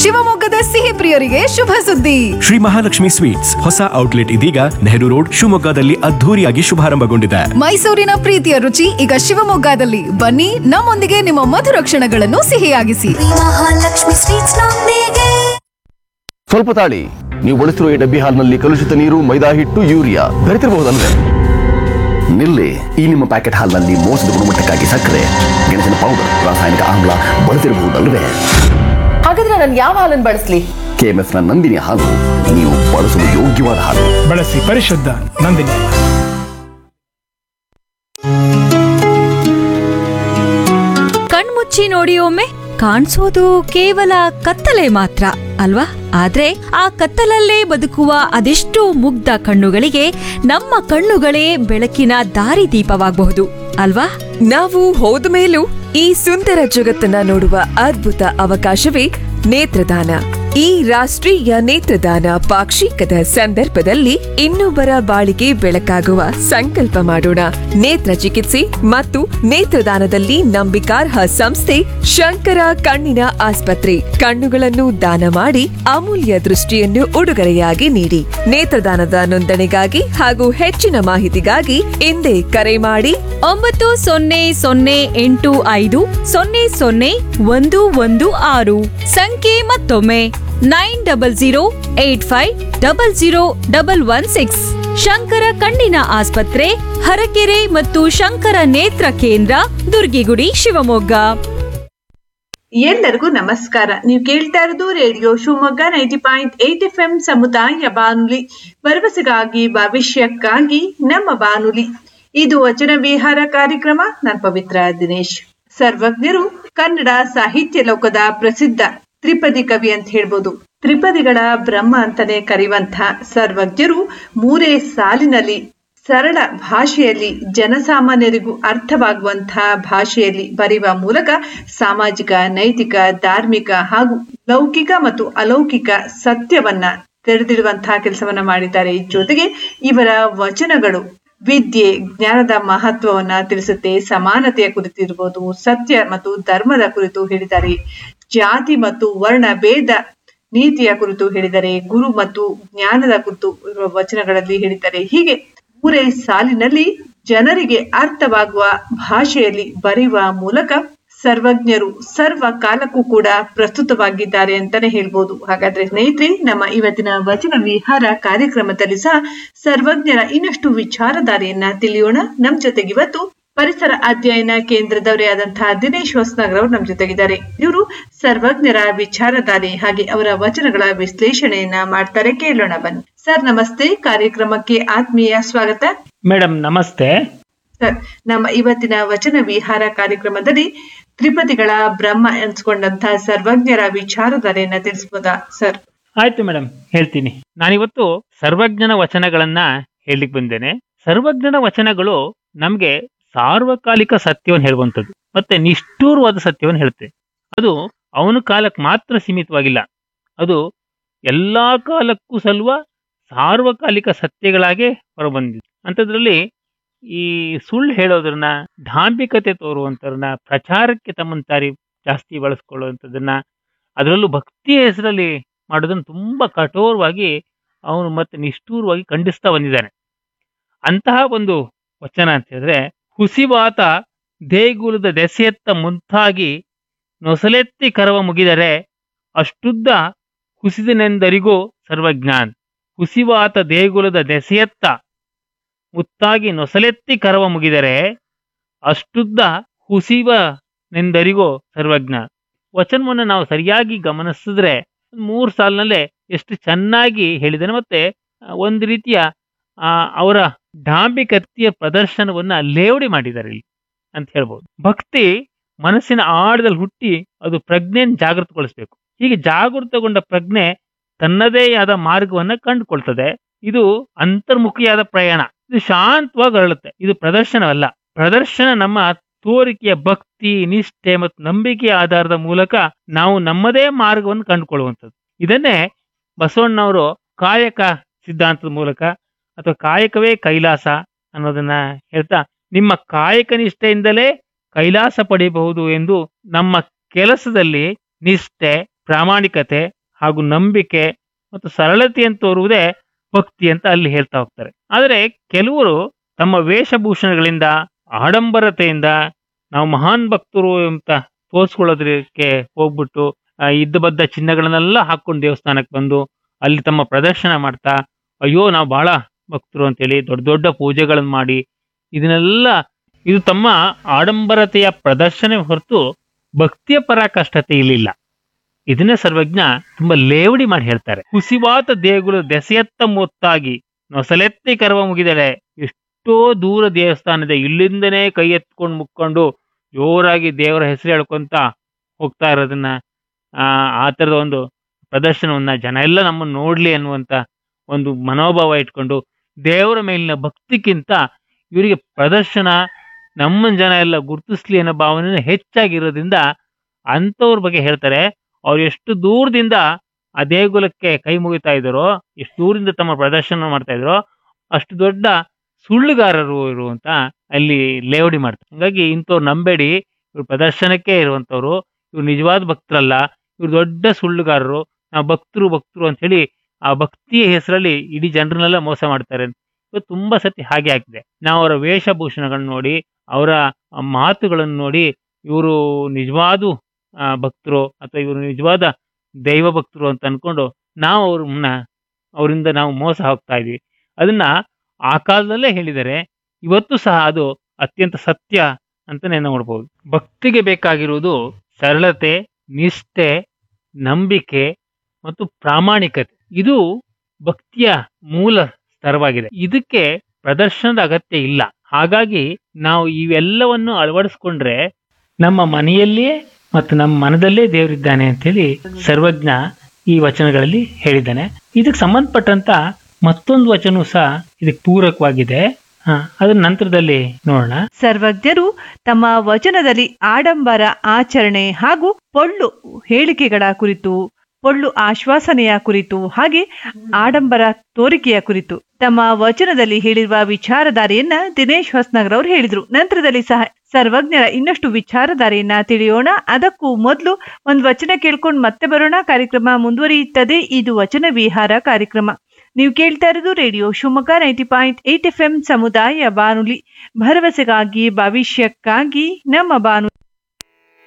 ಶಿವಮೊಗ್ಗದ ಸಿಹಿ ಪ್ರಿಯರಿಗೆ ಶುಭ ಸುದ್ದಿ ಶ್ರೀ ಮಹಾಲಕ್ಷ್ಮಿ ಸ್ವೀಟ್ಸ್ ಹೊಸ ಔಟ್ಲೆಟ್ ಇದೀಗ ನೆಹರು ರೋಡ್ ಶಿವಮೊಗ್ಗದಲ್ಲಿ ಅದ್ಧೂರಿಯಾಗಿ ಶುಭಾರಂಭಗೊಂಡಿದೆ ಮೈಸೂರಿನ ಪ್ರೀತಿಯ ರುಚಿ ಈಗ ಶಿವಮೊಗ್ಗದಲ್ಲಿ ಬನ್ನಿ ನಮ್ಮೊಂದಿಗೆ ನಿಮ್ಮ ಮಧುರ ಕ್ಷಣಗಳನ್ನು ಸಿಹಿಯಾಗಿಸಿ ಮಹಾಲಕ್ಷ್ಮಿ ಸ್ವೀಟ್ಸ್ ನೊಂದಿಗೆ ಸ್ವಲ್ಪ ತಾಳಿ ನೀವು ಬಳಸಿರುವ ಈ ಡಬ್ಬಿ ಹಾಲ್ನಲ್ಲಿ ಕಲುಷಿತ ನೀರು ಮೈದಾ ಹಿಟ್ಟು ಯೂರಿಯಾ ಬೆರೆತಿರಬಹುದಲ್ವೇ ನಿಲ್ಲಿ ಈ ನಿಮ್ಮ ಪ್ಯಾಕೆಟ್ ಹಾಲ್ನಲ್ಲಿ ಮೋಸದ ಗುಣಮಟ್ಟಕ್ಕಾಗಿ ಸಕ್ಕರೆ ಗೆಣಸಿನ ಪೌಡರ್ ರಾಸಾಯನಿಕ ಆಮ್ಲ ಬಳಸಿರಬಹುದಲ್ವೇ ಹಾಗಾದ್ರೆ ನಾನು ಯಾವ ಹಾಲನ್ನು ಬಳಸ್ಲಿ ಕೆಎಂಎಫ್ನ ನಂದಿನಿ ಹಾಲು ನೀವು ಬಳಸಲು ಯೋಗ್ಯವಾದ ಹಾಲು ಬಳಸಿ ಪರಿಶುದ್ಧ ನಂದಿನಿ ಕಣ್ಮುಚ್ಚಿ ನೋಡಿ ಒಮ್ಮೆ ಕಾಣಿಸೋದು ಕೇವಲ ಕತ್ತಲೆ ಮಾತ್ರ ಅಲ್ವಾ ಆದ್ರೆ ಆ ಕತ್ತಲಲ್ಲೇ ಬದುಕುವ ಅದೆಷ್ಟೋ ಮುಗ್ಧ ಕಣ್ಣುಗಳಿಗೆ ನಮ್ಮ ಕಣ್ಣುಗಳೇ ಬೆಳಕಿನ ದಾರಿದೀಪವಾಗಬಹುದು ಅಲ್ವಾ ನಾವು ಹೋದ ಮೇಲೂ ಈ ಸುಂದರ ಜಗತ್ತನ್ನ ನೋಡುವ ಅದ್ಭುತ ಅವಕಾಶವೇ ನೇತ್ರದಾನ ಈ ರಾಷ್ಟ್ರೀಯ ನೇತ್ರದಾನ ಪಾಕ್ಷಿಕದ ಸಂದರ್ಭದಲ್ಲಿ ಇನ್ನೊಬ್ಬರ ಬಾಳಿಗೆ ಬೆಳಕಾಗುವ ಸಂಕಲ್ಪ ಮಾಡೋಣ ನೇತ್ರ ಚಿಕಿತ್ಸೆ ಮತ್ತು ನೇತ್ರದಾನದಲ್ಲಿ ನಂಬಿಕಾರ್ಹ ಸಂಸ್ಥೆ ಶಂಕರ ಕಣ್ಣಿನ ಆಸ್ಪತ್ರೆ ಕಣ್ಣುಗಳನ್ನು ದಾನ ಮಾಡಿ ಅಮೂಲ್ಯ ದೃಷ್ಟಿಯನ್ನು ಉಡುಗೊರೆಯಾಗಿ ನೀಡಿ ನೇತ್ರದಾನದ ನೋಂದಣಿಗಾಗಿ ಹಾಗೂ ಹೆಚ್ಚಿನ ಮಾಹಿತಿಗಾಗಿ ಹಿಂದೆ ಕರೆ ಮಾಡಿ ಒಂಬತ್ತು ಸೊನ್ನೆ ಸೊನ್ನೆ ಎಂಟು ಐದು ಸೊನ್ನೆ ಸೊನ್ನೆ ಒಂದು ಒಂದು ಆರು ಸಂಖ್ಯೆ ಮತ್ತೊಮ್ಮೆ nine double zero eight five double zero double one six Shankara ಕಣ್ಣಿನ ಆಸ್ಪತ್ರೆ ಹರಕೆರೆ ಮತ್ತು ಶಂಕರ ನೇತ್ರ ಕೇಂದ್ರ ದುರ್ಗಿಗುಡಿ ಶಿವಮೊಗ್ಗ ಎಲ್ಲರಿಗೂ ನಮಸ್ಕಾರ ನೀವು ಕೇಳ್ತಾ ಇರೋದು radio Shivamogga ninety point eight F M ಸಮುದಾಯ ಬಾನುಲಿ ಭರವಸೆಗಾಗಿ ಭವಿಷ್ಯಕ್ಕಾಗಿ ನಮ್ಮ ಬಾನುಲಿ ಇದು ವಚನ ವಿಹಾರ ಕಾರ್ಯಕ್ರಮ ನಾನು ಪವಿತ್ರ ದಿನೇಶ್ ಸರ್ವಜ್ಞರು ಕನ್ನಡ ಸಾಹಿತ್ಯ ಲೋಕದ ಪ್ರಸಿದ್ಧ ತ್ರಿಪದಿ ಕವಿ ಅಂತ ಹೇಳ್ಬೋದು ತ್ರಿಪದಿಗಳ ಬ್ರಹ್ಮ ಅಂತಾನೆ ಕರೆಯುವಂತ ಸರ್ವಜ್ಞರು ಮೂರೇ ಸಾಲಿನಲ್ಲಿ ಸರಳ ಭಾಷೆಯಲ್ಲಿ ಜನಸಾಮಾನ್ಯರಿಗೂ ಅರ್ಥವಾಗುವಂತಹ ಭಾಷೆಯಲ್ಲಿ ಬರೆಯುವ ಮೂಲಕ ಸಾಮಾಜಿಕ ನೈತಿಕ ಧಾರ್ಮಿಕ ಹಾಗೂ ಲೌಕಿಕ ಮತ್ತು ಅಲೌಕಿಕ ಸತ್ಯವನ್ನ ತೆರೆದಿಡುವಂತಹ ಕೆಲಸವನ್ನ ಮಾಡಿದ್ದಾರೆ ಜೊತೆಗೆ ಇವರ ವಚನಗಳು ವಿದ್ಯೆ ಜ್ಞಾನದ ಮಹತ್ವವನ್ನ ತಿಳಿಸುತ್ತೆ ಸಮಾನತೆಯ ಕುರಿತು ಇರ್ಬೋದು ಸತ್ಯ ಮತ್ತು ಧರ್ಮದ ಕುರಿತು ಹೇಳಿದ್ದಾರೆ ಜಾತಿ ಮತ್ತು ವರ್ಣ ಭೇದ ನೀತಿಯ ಕುರಿತು ಹೇಳಿದರೆ ಗುರು ಮತ್ತು ಜ್ಞಾನದ ಕುರಿತು ಇರುವ ವಚನಗಳಲ್ಲಿ ಹೇಳಿದ್ದಾರೆ ಹೀಗೆ ಮೂರೇ ಸಾಲಿನಲ್ಲಿ ಜನರಿಗೆ ಅರ್ಥವಾಗುವ ಭಾಷೆಯಲ್ಲಿ ಬರೆಯುವ ಮೂಲಕ ಸರ್ವಜ್ಞರು ಸರ್ವ ಕಾಲಕ್ಕೂ ಕೂಡ ಪ್ರಸ್ತುತವಾಗಿದ್ದಾರೆ ಅಂತಾನೆ ಹೇಳ್ಬೋದು ಹಾಗಾದ್ರೆ ಸ್ನೇಹಿತರೆ ನಮ್ಮ ಇವತ್ತಿನ ವಚನ ವಿಹಾರ ಕಾರ್ಯಕ್ರಮದಲ್ಲಿ ಸಹ ಸರ್ವಜ್ಞರ ಇನ್ನಷ್ಟು ವಿಚಾರಧಾರೆಯನ್ನ ತಿಳಿಯೋಣ ನಮ್ ಜೊತೆಗೆ ಇವತ್ತು ಪರಿಸರ ಅಧ್ಯಯನ ಕೇಂದ್ರದವರೇ ಆದಂತಹ ದಿನೇಶ್ ಹೊಸನಗರ್ ಅವರು ನಮ್ ಜೊತೆಗಿದ್ದಾರೆ ಇವರು ಸರ್ವಜ್ಞರ ವಿಚಾರಧಾರೆ ಹಾಗೆ ಅವರ ವಚನಗಳ ವಿಶ್ಲೇಷಣೆಯನ್ನ ಮಾಡ್ತಾರೆ ಕೇಳೋಣ ಬನ್ನಿ ಸರ್ ನಮಸ್ತೆ ಕಾರ್ಯಕ್ರಮಕ್ಕೆ ಆತ್ಮೀಯ ಸ್ವಾಗತ ಮೇಡಮ್ ನಮಸ್ತೆ ಸರ್ ನಮ್ಮ ಇವತ್ತಿನ ವಚನ ವಿಹಾರ ಕಾರ್ಯಕ್ರಮದಲ್ಲಿ ತ್ರಿಪದಿಗಳ ಬ್ರಹ್ಮ ಎನ್ಸ್ಕೊಂಡಂತಹ ಸರ್ವಜ್ಞರ ವಿಚಾರಧಾರೆಯನ್ನ ತಿಳಿಸ್ಬೋದಾ ಸರ್ ಆಯ್ತು ಮೇಡಮ್ ಹೇಳ್ತೀನಿ ನಾನಿವತ್ತು ಸರ್ವಜ್ಞನ ವಚನಗಳನ್ನ ಹೇಳಲಿಕ್ಕೆ ಬಂದೇನೆ ಸರ್ವಜ್ಞನ ವಚನಗಳು ನಮ್ಗೆ ಸಾರ್ವಕಾಲಿಕ ಸತ್ಯವನ್ನು ಹೇಳುವಂಥದ್ದು ಮತ್ತೆ ನಿಷ್ಠೂರವಾದ ಸತ್ಯವನ್ನು ಹೇಳುತ್ತೆ ಅದು ಅವನ ಕಾಲಕ್ಕೆ ಮಾತ್ರ ಸೀಮಿತವಾಗಿಲ್ಲ ಅದು ಎಲ್ಲಾ ಕಾಲಕ್ಕೂ ಸಲ್ಲುವ ಸಾರ್ವಕಾಲಿಕ ಸತ್ಯಗಳಾಗೆ ಹೊರಬಂದಿದೆ ಅಂಥದ್ರಲ್ಲಿ ಈ ಸುಳ್ಳು ಹೇಳೋದ್ರನ್ನ ಢಾಂಬಿಕತೆ ತೋರುವಂಥವ್ರನ್ನ ಪ್ರಚಾರಕ್ಕೆ ತಮ್ಮನ್ನು ತಾರಿ ಜಾಸ್ತಿ ಬಳಸ್ಕೊಳ್ಳುವಂಥದ್ದನ್ನ ಅದರಲ್ಲೂ ಭಕ್ತಿಯ ಹೆಸರಲ್ಲಿ ಮಾಡೋದನ್ನು ತುಂಬಾ ಕಠೋರವಾಗಿ ಅವನು ಮತ್ತೆ ನಿಷ್ಠೂರವಾಗಿ ಖಂಡಿಸ್ತಾ ಬಂದಿದ್ದಾನೆ ಅಂತಹ ಒಂದು ವಚನ ಅಂತ ಹೇಳಿದ್ರೆ ಹುಸಿವಾತ ದೇಗುಲದ ದೆಸೆಯತ್ತ ಮುಂತಾಗಿ ನೊಸಲೆತ್ತಿ ಕರವ ಮುಗಿದರೆ ಅಷ್ಟುದ್ದ ಹುಸಿದನೆಂದರಿಗೂ ಸರ್ವಜ್ಞಾನ್ ಹುಸಿವಾತ ದೇಗುಲದ ದೆಸೆಯತ್ತ ಮುತ್ತಾಗಿ ನೊಸಲೆತ್ತಿ ಕರವ ಮುಗಿದರೆ ಅಷ್ಟುದ್ದ ಹುಸಿವನೆಂದರಿಗೂ ಸರ್ವಜ್ಞ ವಚನವನ್ನು ನಾವು ಸರಿಯಾಗಿ ಗಮನಿಸಿದ್ರೆ ಮೂರು ಸಾಲಿನಲ್ಲೇ ಎಷ್ಟು ಚೆನ್ನಾಗಿ ಹೇಳಿದ್ದಾನೆ ಮತ್ತೆ ಆ, ಒಂದು ರೀತಿಯ ಆ, ಅವರ ಡಾಂಬಿಕತೆಯ ಪ್ರದರ್ಶನವನ್ನ ಲೇವಡಿ ಮಾಡಿದ್ದಾರೆ ಇಲ್ಲಿ ಅಂತ ಹೇಳ್ಬೋದು ಭಕ್ತಿ ಮನಸ್ಸಿನ ಆಳದಲ್ಲಿ ಹುಟ್ಟಿ ಅದು ಪ್ರಜ್ಞೆಯನ್ನು ಜಾಗೃತಗೊಳಿಸಬೇಕು ಹೀಗೆ ಜಾಗೃತಗೊಂಡ ಪ್ರಜ್ಞೆ ತನ್ನದೇ ಆದ ಮಾರ್ಗವನ್ನ ಕಂಡುಕೊಳ್ತದೆ ಇದು ಅಂತರ್ಮುಖಿಯಾದ ಪ್ರಯಾಣ ಇದು ಶಾಂತವಾಗಿ ಅರಳುತ್ತೆ ಇದು ಪ್ರದರ್ಶನವಲ್ಲ ಪ್ರದರ್ಶನ ನಮ್ಮ ತೋರಿಕೆಯ ಭಕ್ತಿ ನಿಷ್ಠೆ ಮತ್ತು ನಂಬಿಕೆಯ ಆಧಾರದ ಮೂಲಕ ನಾವು ನಮ್ಮದೇ ಮಾರ್ಗವನ್ನು ಕಂಡುಕೊಳ್ಳುವಂಥದ್ದು ಇದನ್ನೇ ಬಸವಣ್ಣವರು ಕಾಯಕ ಸಿದ್ಧಾಂತದ ಮೂಲಕ ಅಥವಾ ಕಾಯಕವೇ ಕೈಲಾಸ ಅನ್ನೋದನ್ನ ಹೇಳ್ತಾ ನಿಮ್ಮ ಕಾಯಕ ನಿಷ್ಠೆಯಿಂದಲೇ ಕೈಲಾಸ ಪಡೆಯಬಹುದು ಎಂದು ನಮ್ಮ ಕೆಲಸದಲ್ಲಿ ನಿಷ್ಠೆ ಪ್ರಾಮಾಣಿಕತೆ ಹಾಗೂ ನಂಬಿಕೆ ಮತ್ತು ಸರಳತೆಯನ್ನು ತೋರುವುದೇ ಭಕ್ತಿ ಅಂತ ಅಲ್ಲಿ ಹೇಳ್ತಾ ಹೋಗ್ತಾರೆ ಆದರೆ ಕೆಲವರು ತಮ್ಮ ವೇಷಭೂಷಣಗಳಿಂದ ಆಡಂಬರತೆಯಿಂದ ನಾವು ಮಹಾನ್ ಭಕ್ತರು ಅಂತ ತೋರಿಸ್ಕೊಳ್ಳೋದಕ್ಕೆ ಹೋಗ್ಬಿಟ್ಟು ಆ, ಇದ್ದ ಬದ್ದ ಚಿನ್ನಗಳನ್ನೆಲ್ಲ ಹಾಕೊಂಡು ದೇವಸ್ಥಾನಕ್ಕೆ ಬಂದು ಅಲ್ಲಿ ತಮ್ಮ ಪ್ರದರ್ಶನ ಮಾಡ್ತಾ ಅಯ್ಯೋ ನಾವು ಬಹಳ ಭಕ್ತರು ಅಂತೇಳಿ ದೊಡ್ಡ ದೊಡ್ಡ ಪೂಜೆಗಳನ್ನು ಮಾಡಿ ಇದನ್ನೆಲ್ಲ ಇದು ತಮ್ಮ ಆಡಂಬರತೆಯ ಪ್ರದರ್ಶನ ಹೊರತು ಭಕ್ತಿಯ ಪರಾಕಾಷ್ಠತೆ ಇಲ್ಲಿಲ್ಲ ಇದನ್ನೇ ಸರ್ವಜ್ಞ ತುಂಬಾ ಲೇವಡಿ ಮಾಡಿ ಹೇಳ್ತಾರೆ ಕುಸಿವಾತ ದೇಗುಲ ದೆಸೆಯತ್ತ ಮೊತ್ತಾಗಿ ನೊಸಲೆತ್ತಿ ಕರವ ಮುಗಿದಳೆ ಎಷ್ಟೋ ದೂರ ದೇವಸ್ಥಾನದ ಇಲ್ಲಿಂದನೇ ಕೈ ಎತ್ಕೊಂಡು ಮುಕ್ಕೊಂಡು ಜೋರಾಗಿ ದೇವರ ಹೆಸರು ಹೇಳ್ಕೊಂತ ಹೋಗ್ತಾ ಇರೋದನ್ನ ಆ ಆ ಥರದ ಒಂದು ಪ್ರದರ್ಶನವನ್ನ ಜನ ಎಲ್ಲ ನಮ್ಮನ್ನು ನೋಡ್ಲಿ ಅನ್ನುವಂತ ಒಂದು ಮನೋಭಾವ ಇಟ್ಕೊಂಡು ದೇವರ ಮೇಲಿನ ಭಕ್ತಿಗಿಂತ ಇವರಿಗೆ ಪ್ರದರ್ಶನ ನಮ್ಮ ಜನ ಎಲ್ಲ ಗುರುತಿಸ್ಲಿ ಅನ್ನೋ ಭಾವನೆ ಹೆಚ್ಚಾಗಿರೋದ್ರಿಂದ ಅಂಥವ್ರ ಬಗ್ಗೆ ಹೇಳ್ತಾರೆ ಅವ್ರು ಎಷ್ಟು ದೂರದಿಂದ ಆ ದೇಗುಲಕ್ಕೆ ಕೈ ಮುಗಿತಾ ಇದ್ದಾರೋ ಎಷ್ಟು ದೂರದಿಂದ ತಮ್ಮ ಪ್ರದರ್ಶನ ಮಾಡ್ತಾ ಇದ್ದಾರೋ ಅಷ್ಟು ದೊಡ್ಡ ಸುಳ್ಳುಗಾರರು ಇರು ಅಂತ ಅಲ್ಲಿ ಲೇವಡಿ ಮಾಡ್ತಾರೆ ಹಂಗಾಗಿ ಇಂಥವ್ರು ನಂಬೇಡಿ ಇವ್ರು ಪ್ರದರ್ಶನಕ್ಕೆ ಇರುವಂತವ್ರು ಇವ್ರು ನಿಜವಾದ ಭಕ್ತರಲ್ಲ ಇವ್ರು ದೊಡ್ಡ ಸುಳ್ಳುಗಾರರು ನಾವು ಭಕ್ತರು ಭಕ್ತರು ಅಂತ ಹೇಳಿ ಆ ಭಕ್ತಿಯ ಹೆಸರಲ್ಲಿ ಇಡೀ ಜನರನ್ನೆಲ್ಲ ಮೋಸ ಮಾಡ್ತಾರೆ ಇವತ್ತು ತುಂಬಾ ಸತಿ ಹಾಗೆ ಆಗಿದೆ ನಾವು ಅವರ ವೇಷಭೂಷಣಗಳನ್ನ ನೋಡಿ ಅವರ ಮಾತುಗಳನ್ನು ನೋಡಿ ಇವರು ನಿಜವಾದ ಆ, ಭಕ್ತರು ಅಥವಾ ಇವರು ನಿಜವಾದ ದೈವ ಭಕ್ತರು ಅಂತ ಅನ್ಕೊಂಡು ನಾವು ಅವ್ರನ್ನ ಅವರಿಂದ ನಾವು ಮೋಸ ಹೋಗ್ತಾ ಇದೀವಿ ಅದನ್ನ ಆ ಕಾಲದಲ್ಲೇ ಹೇಳಿದರೆ ಇವತ್ತು ಸಹ ಅದು ಅತ್ಯಂತ ಸತ್ಯ ಅಂತಾನೆ ನೋಡ್ಬೋದು ಭಕ್ತಿಗೆ ಬೇಕಾಗಿರುವುದು ಸರಳತೆ ನಿಷ್ಠೆ ನಂಬಿಕೆ ಮತ್ತು ಪ್ರಾಮಾಣಿಕತೆ ಇದು ಭಕ್ತಿಯ ಮೂಲ ಸ್ತರವಾಗಿದೆ ಇದಕ್ಕೆ ಪ್ರದರ್ಶನದ ಅಗತ್ಯ ಇಲ್ಲ ಹಾಗಾಗಿ ನಾವು ಇವೆಲ್ಲವನ್ನು ಅಳವಡಿಸ್ಕೊಂಡ್ರೆ ನಮ್ಮ ಮನೆಯಲ್ಲಿಯೇ ಮತ್ತು ನಮ್ಮ ಮನದಲ್ಲೇ ದೇವರಿದ್ದಾನೆ ಅಂತೇಳಿ ಸರ್ವಜ್ಞ ಈ ವಚನಗಳಲ್ಲಿ ಹೇಳಿದ್ದಾನೆ ಇದಕ್ಕೆ ಸಂಬಂಧಪಟ್ಟಂತ ಮತ್ತೊಂದು ವಚನವೂ ಸಹ ಇದಕ್ಕೆ ಪೂರಕವಾಗಿದೆ ಹಾ ಅದನ್ನ ನಂತರದಲ್ಲಿ ನೋಡೋಣ ಸರ್ವಜ್ಞರು ತಮ್ಮ ವಚನದಲ್ಲಿ ಆಡಂಬರ ಆಚರಣೆ ಹಾಗೂ ಪೊಳ್ಳು ಹೇಳಿಕೆಗಳ ಕುರಿತು ಪೊಳ್ಳು ಆಶ್ವಾಸನೆಯ ಕುರಿತು ಹಾಗೆ ಆಡಂಬರ ತೋರಿಕೆಯ ಕುರಿತು ತಮ್ಮ ವಚನದಲ್ಲಿ ಹೇಳಿರುವ ವಿಚಾರಧಾರೆಯನ್ನ ದಿನೇಶ್ ಹೊಸ್ನಗರ್ ಅವರು ಹೇಳಿದ್ರು ನಂತರದಲ್ಲಿ ಸಹ ಸರ್ವಜ್ಞರ ಇನ್ನಷ್ಟು ವಿಚಾರಧಾರೆಯನ್ನ ತಿಳಿಯೋಣ ಅದಕ್ಕೂ ಮೊದಲು ಒಂದು ವಚನ ಕೇಳ್ಕೊಂಡು ಮತ್ತೆ ಬರೋಣ ಕಾರ್ಯಕ್ರಮ ಮುಂದುವರಿಯುತ್ತದೆ ಇದು ವಚನ ವಿಹಾರ ಕಾರ್ಯಕ್ರಮ ನೀವು ಕೇಳ್ತಾ ಇರೋದು radio Shivamogga ninety point eight F M ಸಮುದಾಯ ಬಾನುಲಿ ಭರವಸೆಗಾಗಿ ಭವಿಷ್ಯಕ್ಕಾಗಿ ನಮ್ಮ ಬಾನು